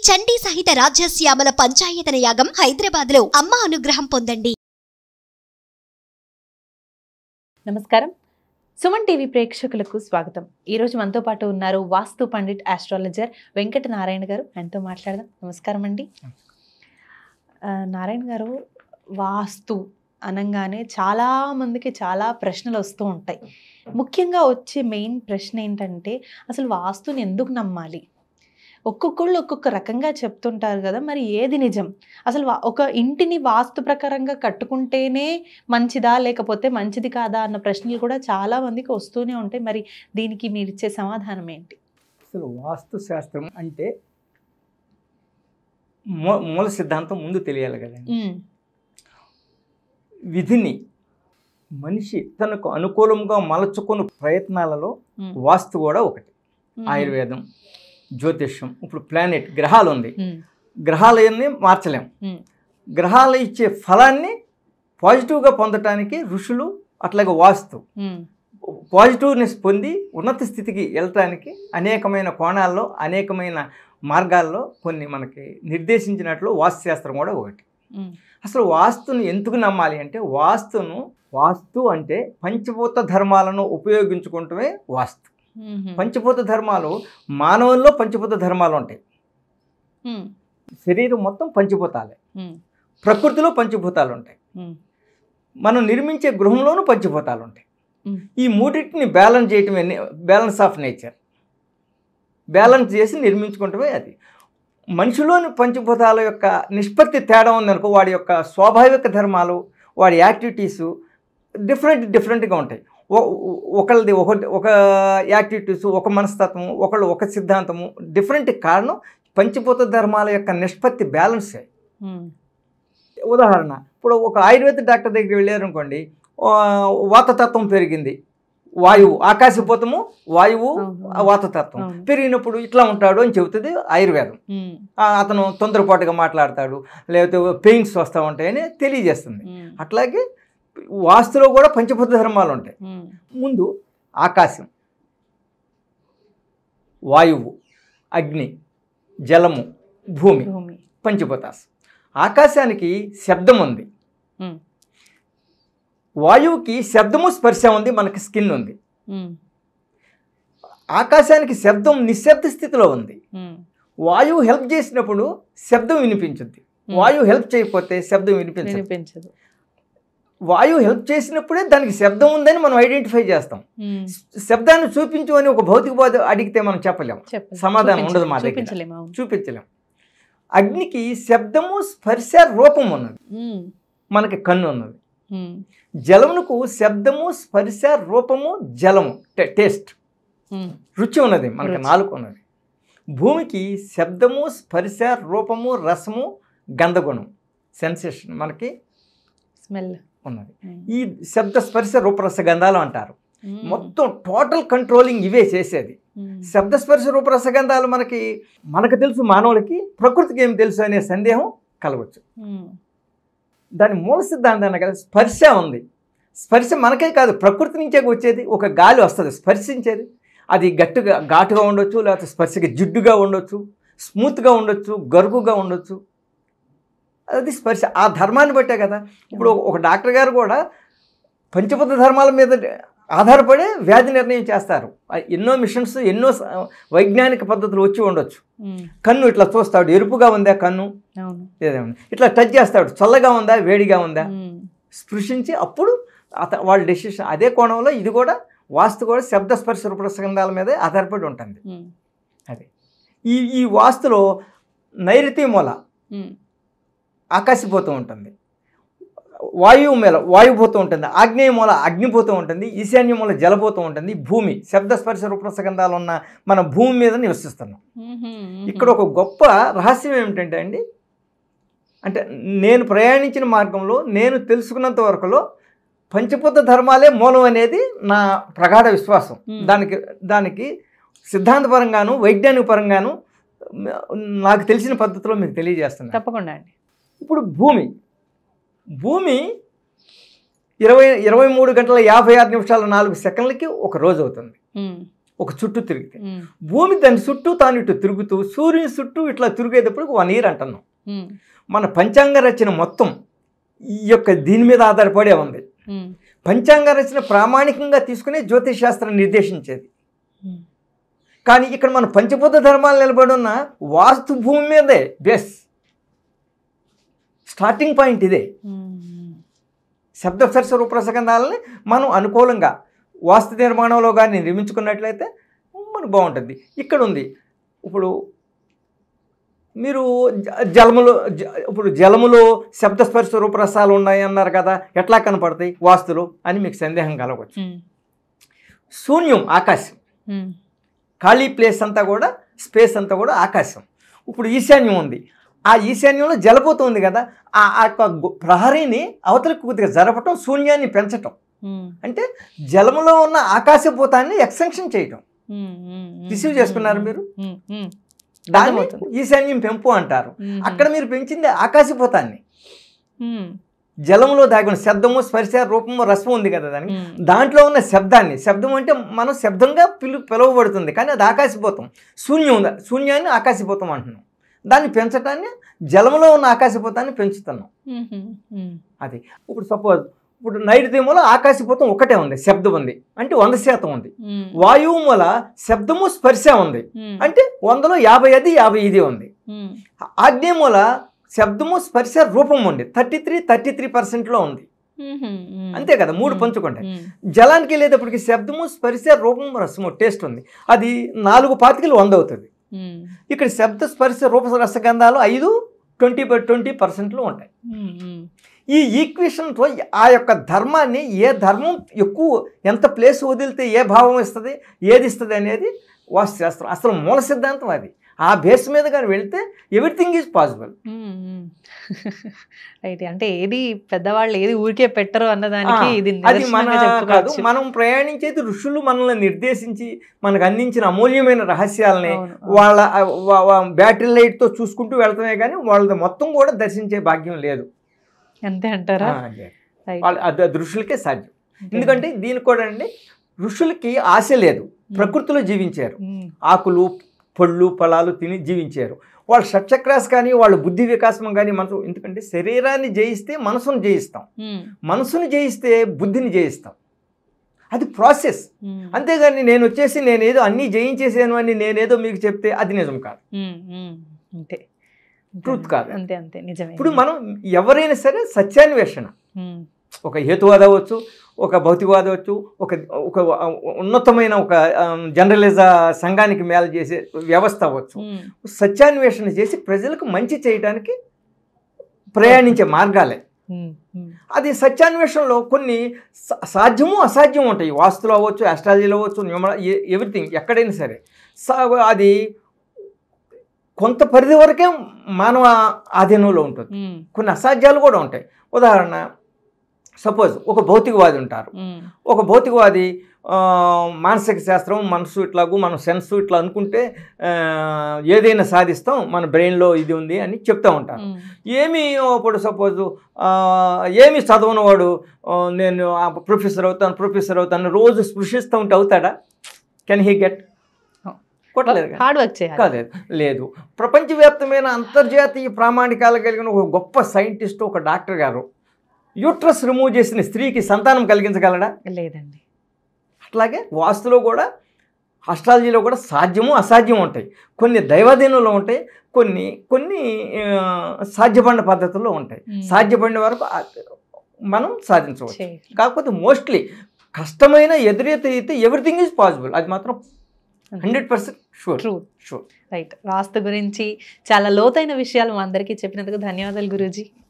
చండీ సహిత రాజ్యశ్యామల పంచాయతన యాగం హైదరాబాద్ లో అమ్మ అనుగ్రహం పొందండి నమస్కారం సుమన్ టీవీ ప్రేక్షకులకు స్వాగతం ఈ రోజు మనతో పాటు ఉన్నారు వాస్తు పండిట్ ఆస్ట్రాలజర్ వెంకట నారాయణ గారు ఆయనతో మాట్లాడదాం నమస్కారం అండి ఆ, నారాయణ గారు వాస్తు అనగానే చాలా మందికి చాలా ప్రశ్నలు వస్తూ ఉంటాయి ముఖ్యంగా వచ్చే మెయిన్ ప్రశ్న ఏంటంటే అసలు వాస్తుని ఎందుకు నమ్మాలి ఒక్కొక్కళ్ళు ఒక్కొక్క రకంగా చెప్తుంటారు కదా మరి ఏది నిజం అసలు వా- ఒక ఇంటిని వాస్తు ప్రకారంగా కట్టుకుంటేనే మంచిదా లేకపోతే మంచిది కాదా అన్న ప్రశ్నలు కూడా చాలా మందికి వస్తూనే ఉంటాయి మరి దీనికి మీరు ఇచ్చే సమాధానం ఏంటి అసలు వాస్తు శాస్త్రం అంటే మూ మూల సిద్ధాంతం ముందు తెలియాలి కదండి ఉమ్, విధిని మనిషి తనకు అనుకూలంగా మలచుకున్న ప్రయత్నాలలో ఉమ్, వాస్తు కూడా ఒకటి ఉమ్, ఆయుర్వేదం జ్యోతిష్యం ఇప్పుడు ప్లానెట్ గ్రహాలు ఉంది ఉమ్, గ్రహాలన్నీ మార్చలేం ఉమ్, గ్రహాలు ఇచ్చే ఫలాన్ని పాజిటివ్గా పొందటానికి ఋషులు అట్లాగే వాస్తు ఉమ్, పాజిటివ్నెస్ పొంది ఉన్నత స్థితికి వెళ్ళటానికి అనేకమైన కోణాల్లో అనేకమైన మార్గాల్లో కొన్ని మనకి నిర్దేశించినట్లు వాస్తుశాస్త్రం కూడా ఒకటి ఉమ్, అసలు వాస్తును ఎందుకు నమ్మాలి అంటే వాస్తును వాస్తు అంటే పంచభూత ధర్మాలను ఉపయోగించుకుంటమే వాస్తు ఉమ్, పంచభూత ధర్మాలు మానవుల్లో పంచభూత ధర్మాలు ఉంటాయి ఉమ్, శరీరం మొత్తం పంచభూతాలే ఉమ్, ప్రకృతిలో పంచభూతాలు ఉంటాయి ఉమ్, మనం నిర్మించే గృహంలోనూ పంచభూతాలు ఉంటాయి ఉమ్, ఈ మూడింటిని బ్యాలెన్స్ చేయటమే బ్యాలెన్స్ ఆఫ్ నేచర్ బ్యాలెన్స్ చేసి నిర్మించుకుంటమే అది మనిషిలోని పంచభూతాల యొక్క నిష్పత్తి తేడా ఉందనుకో వాడి యొక్క స్వాభావిక ధర్మాలు వాడి యాక్టివిటీసు డిఫరెంట్ డిఫరెంట్గా ఉంటాయి ఒ- ఒ- ఒకళ్ళది ఒక ఒక యాక్టివిటీస్ ఒక మనస్తత్వం ఒకళ్ళు ఒక సిద్ధాంతము డిఫరెంట్ కారణం పంచభూత ధర్మాల యొక్క నిష్పత్తి బ్యాలెన్స్ అయ్యి ఉమ్, ఉదాహరణ ఇప్పుడు ఒక ఆయుర్వేద డాక్టర్ దగ్గరికి వెళ్ళారనుకోండి ఆ, వాతతత్వం పెరిగింది వాయువు ఆకాశభూతము వాయువు అవును. ఆ వాతతత్వం అవును. పెరిగినప్పుడు ఇట్లా ఉంటాడు అని చెబుతుంది ఆయుర్వేదం ఉమ్, ఆ, అతను తొందరపాటుగా మాట్లాడతాడు లేకపోతే పెయిన్స్ వస్తూ ఉంటాయని తెలియజేస్తుంది ఉమ్, అట్లాగే వాస్తులో కూడా పంచభూత ధర్మాలు ఉంటాయి ఉమ్, ముందు ఆకాశం వాయువు అగ్ని జలము భూమి భూమి పంచభూతాస్ ఆకాశానికి శబ్దం ఉంది ఉమ్, వాయువుకి శబ్దము స్పర్శ ఉంది మనకి స్కిన్ ఉంది ఉమ్, ఆకాశానికి శబ్దం నిశ్శబ్ద స్థితిలో ఉంది ఉమ్, వాయువు హెల్ప్ చేసినప్పుడు శబ్దం వినిపించుద్ది వాయువు హెల్ప్ చేయకపోతే శబ్దం వినిపించదు వినిపించదు వాయువు హెల్ప్ చేసినప్పుడే దానికి శబ్దం ఉందని మనం ఐడెంటిఫై చేస్తాం ఉమ్, శబ్దాన్ని చూపించు అని ఒక భౌతిక బాధ అడిగితే మనం చెప్పలేం చెప్పండి సమాధానం చూపించలేం, ఉండదు మా దగ్గర. చూపించలేము అవును. చూపించలేం అగ్నికి శబ్దము స్పర్శ రూపం ఉన్నది ఉమ్, మనకి కన్ను ఉన్నది ఉమ్, జలమునకు శబ్దము స్పర్శ రూపము జలము టే- టేస్ట్ ఉమ్, రుచి ఉన్నది మనకి రుచి. నాలుగు ఉన్నది భూమికి శబ్దము స్పర్శ రూపము రసము గంధగుణం సెన్సేషన్ మనకి స్మెల్ ఉన్నది ఉమ్, ఈ శబ్ద స్పర్శ రూపరస గంధాలు అంటారు ఉమ్, మొత్తం టోటల్ కంట్రోలింగ్ ఇవే చేసేది ఉమ్, శబ్ద స్పర్శ రూపరస గంధాలు మనకి మనకు తెలుసు మానవులకి ప్రకృతికి ఏం తెలుసు అనే సందేహం కలగవచ్చు ఉమ్, దాని మూల సిద్ధాంతాన్ని కదా స్పర్శ ఉంది స్పర్శ మనకే కాదు ప్రకృతి నుంచే వచ్చేది ఒక గాలి వస్తుంది స్పర్శించేది అది గట్టిగా ఘాటుగా ఉండొచ్చు లేకపోతే స్పర్శకి జిడ్డుగా ఉండొచ్చు స్మూత్గా ఉండొచ్చు గరుకుగా ఉండొచ్చు అది స్పర్శ ఆ ధర్మాన్ని బట్టే కదా ఇప్పుడు ఒక- ఒక డాక్టర్ గారు కూడా పంచపద ధర్మాల మీద ఆధారపడి వ్యాధి నిర్ణయం చేస్తారు ఆ ఎన్నో మిషన్స్ ఎన్నో స- వైజ్ఞానిక పద్ధతులు వచ్చి ఉండొచ్చు ఉమ్, కన్ను ఇట్లా చూస్తాడు ఎరుపుగా ఉందా కన్ను అవును ఏదేమన్నా ఇట్లా టచ్ చేస్తాడు చల్లగా ఉందా వేడిగా ఉందా ఉమ్, స్పృశించి అప్పుడు అత వాళ్ళ డెసిషన్ అదే కోణంలో ఇది కూడా వాస్తు కూడా శబ్ద స్పర్శ రూపరసగంధాల మీదే ఆధారపడి ఉంటుంది ఉమ్, అది ఈ ఈ వాస్తులో నైరుతి మూల ఉమ్, ఆకాశభూతం ఉంటుంది వాయువు మూల వాయుభూతం ఉంటుంది ఆగ్నేయ మూల అగ్నిభూతం ఉంటుంది ఈశాన్య మూల జలభూతం ఉంటుంది భూమి శబ్ద స్పర్శ రూపరసగంధాలు ఉన్న మన భూమి మీద నివసిస్తున్నాం ఉమ్, ఉమ్, ఇక్కడ ఒక గొప్ప రహస్యం ఏమిటంటే అండి అంటే నేను ప్రయాణించిన మార్గంలో నేను తెలుసుకున్నంత వరకులో పంచభూత ధర్మాలే మూలం అనేది నా ప్రగాఢ విశ్వాసం Hmm. దానికి దానికి సిద్ధాంతపరంగాను వైజ్ఞానిక పరంగాను మ- నాకు తెలిసిన పద్ధతిలో మీకు తెలియజేస్తున్నాను తప్పకుండా అండి ఇప్పుడు భూమి భూమి ఇరవై ఇరవై మూడు గంటల యాభై ఆరు నిమిషాల నాలుగు సెకండ్లకి ఒక రోజు అవుతుంది ఉమ్, ఒక చుట్టూ తిరిగితే ఉమ్, భూమి దాని చుట్టూ తాను ఇటు తిరుగుతూ సూర్యుని చుట్టూ ఇట్లా తిరిగేటప్పుడు వన్ ఇయర్ అంటున్నాం ఉమ్, మన పంచాంగ రచన మొత్తం ఈ యొక్క దీని మీద ఆధారపడే ఉంది ఉమ్, పంచాంగ రచన ప్రామాణికంగా తీసుకుని జ్యోతిష్ శాస్త్రం నిర్దేశించేది ఉమ్. కానీ ఇక్కడ మన పంచభూత ధర్మాలు నిలబడి ఉన్న వాస్తు భూమి మీదే బేస్ స్టార్టింగ్ పాయింట్ ఇదే ఉమ్, శబ్ద స్పర్శ రూపరసగంధాలని మనం అనుకూలంగా వాస్తు నిర్మాణంలో కానీ నిర్మించుకున్నట్లయితే మనకు బాగుంటుంది ఇక్కడ ఉంది ఇప్పుడు మీరు జ- జలములో జ- ఇప్పుడు జలములో శబ్దస్పర్శ రూపరసాలు ఉన్నాయి అన్నారు కదా ఎట్లా కనపడతాయి వాస్తులు అని మీకు సందేహం కలగవచ్చు ఉమ్, శూన్యం ఆకాశం ఉమ్, ఖాళీ ప్లేస్ అంతా కూడా స్పేస్ అంతా కూడా ఆకాశం ఇప్పుడు ఈశాన్యం ఉంది ఆ ఈశాన్యంలో జలపోతూ ఉంది కదా ఆ ఆ యొక్క గు- ప్రహరీని అవతలకు కొద్దిగా జరపటం శూన్యాన్ని పెంచటం ఉమ్, అంటే జలములో ఉన్న ఆకాశభూతాన్ని ఎక్స్టెన్షన్ చేయటం ఉమ్, ఉమ్, ఉమ్, రిసీవ్ చేసుకున్నారు మీరు ఉమ్, ఉమ్, దాన్ని అర్థమవుతుంది. ఈశాన్యం పెంపు అంటారు ఉమ్, అక్కడ మీరు పెంచింది ఆకాశభూతాన్ని ఉమ్, జలంలో దాగిన శబ్దము స్పర్శ రూపము రసము ఉంది కదా దానికి ఉమ్, దాంట్లో ఉన్న శబ్దాన్ని శబ్దం అంటే మనం శబ్దంగా పిలు పిలువబడుతుంది కానీ అది ఆకాశభూతం శూన్యం ఉంది శూన్యాన్ని ఆకాశభూతం అంటున్నాం దాన్ని పెంచటాన్ని జలంలో ఉన్న ఆకాశభూతాన్ని పెంచుతున్నాం ఉమ్, ఉమ్, ఉమ్, అది ఇప్పుడు సపోజ్ ఇప్పుడు నైరుతి మూల ఆకాశభూతం ఒకటే ఉంది శబ్దం ఉంది అంటే వంద శాతం ఉంది ఉమ్, వాయువు మూల శబ్దము స్పర్శ ఉంది ఉమ్, అంటే వందలో యాభై అది యాభై ఇది ఉంది ఉమ్, ఆగ్నేయ మూల శబ్దము స్పర్శ రూపం ఉంది థర్టీ త్రీ థర్టీ త్రీ పర్సెంట్లో ఉంది ఉమ్, ఉమ్, అంతే కదా మూడు ఉమ్, పంచుకుంటాయి ఉమ్, జలానికి వెళ్ళేటప్పటికి శబ్దము స్పర్శ రూపం రసము టేస్ట్ ఉంది అది నాలుగు పాతికలు వంద అవుతుంది ఉమ్, ఇక్కడ శబ్ద స్పర్శ రూప రసగంధాలు ఐదు ట్వంటీ బై ట్వంటీ పర్సెంట్లో ఉంటాయి ఉమ్, ఉమ్, ఈ ఈక్వేషన్తో ఆ యొక్క ధర్మాన్ని ఏ ధర్మం ఎక్కువ ఎంత ప్లేస్ వదిలితే ఏ భావం ఇస్తుంది ఏది ఇస్తుంది అనేది వాస్తుశాస్త్రం అసలు మూల సిద్ధాంతం అది ఆ బేస్ మీద కానీ వెళ్తే everything is possible um, um. Right అంటే ఏది పెద్దవాళ్ళు ఏది ఊరికే పెట్టరు అన్నదానికి ఇది అది మన నిదర్శనంగా కాదు చెప్పుకోవచ్చు. మనం ప్రయాణించేది ఋషులు మనల్ని నిర్దేశించి మనకు అందించిన అమూల్యమైన రహస్యాలని అవును, అవును. వాళ్ళ వా- వా- బ్యాటరీ లైట్తో చూసుకుంటూ వెళ్తామే కానీ వాళ్ళది మొత్తం కూడా దర్శించే భాగ్యం లేదు అంతే అంటారా ఆ, లేదు. రైట్. వాళ్ళ అది అది ఋషులకే సాధ్యం ఎందుకంటే దీనికి కూడా అండి ఋషులకి ఆశ లేదు ప్రకృతిలో జీవించారు ఉమ్, ఆకులు పళ్ళు ఫలాలు తిని జీవించారు వాళ్ళ షట్చక్రాస్ కానీ వాళ్ళ బుద్ధి వికాసం కానీ మనసు ఎందుకంటే శరీరాన్ని జయిస్తే మనసును జయిస్తాం ఉమ్, మనసును జయిస్తే బుద్ధిని జయిస్తాం అది ప్రాసెస్ ఉమ్, అంతేగాని నేను వచ్చేసి నేనేదో అన్నీ జయించేసాను అని నేనేదో మీకు చెప్తే అది నిజం కాదు ఉమ్, ఉమ్, అంతే Truth కాదు. అంతే అంతే నిజమే ఇప్పుడు మనం ఎవరైనా సరే సత్యాన్వేషణ ఉమ్, ఒక హేతువాద అవ్వచ్చు ఒక భౌతికవాద అవ్వచ్చు ఒక ఒక ఉన్నతమైన ఒక జర్నలిజ సంఘానికి మేలు చేసే వ్యవస్థ అవ్వచ్చు ఉమ్, సత్యాన్వేషణ చేసి ప్రజలకు మంచి చేయడానికి ప్రయాణించే మార్గాలే ఉమ్, ఉమ్, అది సత్యాన్వేషణలో కొన్ని సా- సాధ్యము అసాధ్యం ఉంటాయి వాస్తులు అవ్వచ్చు ఆస్ట్రాలజీలో అవ్వచ్చు న్యూమర ఎవ్రీథింగ్ ఎక్కడైనా సరే సా- అది కొంత పరిధి వరకే మానవ ఆధీనంలో ఉంటుంది ఉమ్, కొన్ని అసాధ్యాలు కూడా ఉంటాయి ఉదాహరణ సపోజ్ ఒక భౌతికవాది ఉంటారు ఉమ్, ఒక భౌతికవాది ఆ, మానసిక శాస్త్రం మనసు ఇట్లాగూ మన సెన్స్ ఇట్లా అనుకుంటే ఆ, ఏదైనా సాధిస్తాం మన బ్రెయిన్లో ఇది ఉంది అని చెప్తూ ఉంటారు ఉమ్, ఏమి ఇప్పుడు సపోజ్ ఏమి చదవనవాడు ఆ, నేను ఆ ప్రొఫెసర్ అవుతాను ప్రొఫెసర్ అవుతాను రోజు స్పృశిస్తూ ఉంటే అవుతాడా కెన్ హీ గెట్ కొట్టలేదు కదా. హార్డ్ వర్క్ చేయాలి కాలేదు లేదు ప్రపంచవ్యాప్తమైన అంతర్జాతీయ ప్రామాణికాలు కలిగిన ఒక గొప్ప సైంటిస్ట్ ఒక డాక్టర్ గారు యూట్రస్ రిమూవ్ చేసిన స్త్రీకి సంతానం కలిగించగలడా లేదండి అట్లాగే వాస్తులో కూడా అస్ట్రాలజీలో కూడా సాధ్యము అసాధ్యం ఉంటాయి కొన్ని దైవాధీనంలో ఉంటాయి కొన్ని కొన్ని ఆ, సాధ్యపడిన పద్ధతుల్లో ఉంటాయి Hmm. సాధ్యపడిన వరకు ఆ, మనం సాధించవచ్చు చేయాలి. కాకపోతే మోస్ట్లీ కష్టమైన ఎదురైతే అయితే ఎవ్రీథింగ్ ఈజ్ పాసిబుల్ అది మాత్రం hundred percent sure true sure right vastu గురించి చాలా లోతైన విషయాలు మా అందరికీ చెప్పినందుకు ధన్యవాదాలు గురూజీ